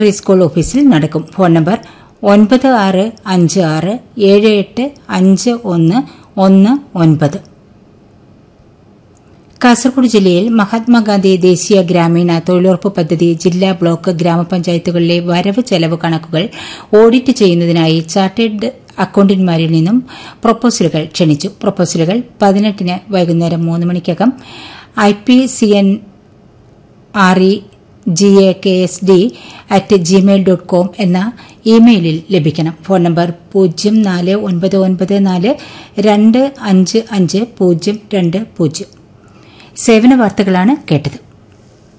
school ഓഫീസിൽ നടക്കും phone number ഒൻപത് ആറ് അഞ്ച് ആറ് ഏഴ് എട്ട് അഞ്ച് ഒന്ന് ഒന്ന് ഒൻപത് കാസർഗോഡ് ജില്ലയിൽ മഹാത്മാഗാന്ധി ദേശീയ ഗ്രാമീണ തൊഴിലുറപ്പ് പദ്ധതി ജില്ലാ ബ്ലോക്ക് ഗ്രാമപഞ്ചായത്തുകളിലെ വരവ് ചെലവ് കണക്കുകൾ ഓഡിറ്റ് ചെയ്യുന്നതിനായി ചാർട്ടേഡ് അക്കൌണ്ടന്റുമാരിൽ നിന്നും പ്രൊപ്പോസലുകൾ ക്ഷണിച്ചു പ്രൊപ്പോസലുകൾ പതിനെട്ടിന് വൈകുന്നേരം മൂന്ന് മണിക്കകം I P C N R E G A K S D at Gmail dot com എന്ന ഇമെയിലിൽ ലഭിക്കണം ഫോൺ നമ്പർ പൂജ്യം നാല് ഒൻപത് ഒൻപത് നാല് രണ്ട് അഞ്ച് അഞ്ച് പൂജ്യം രണ്ട് പൂജ്യം സേവന വാർത്തകളാണ് കേട്ടത്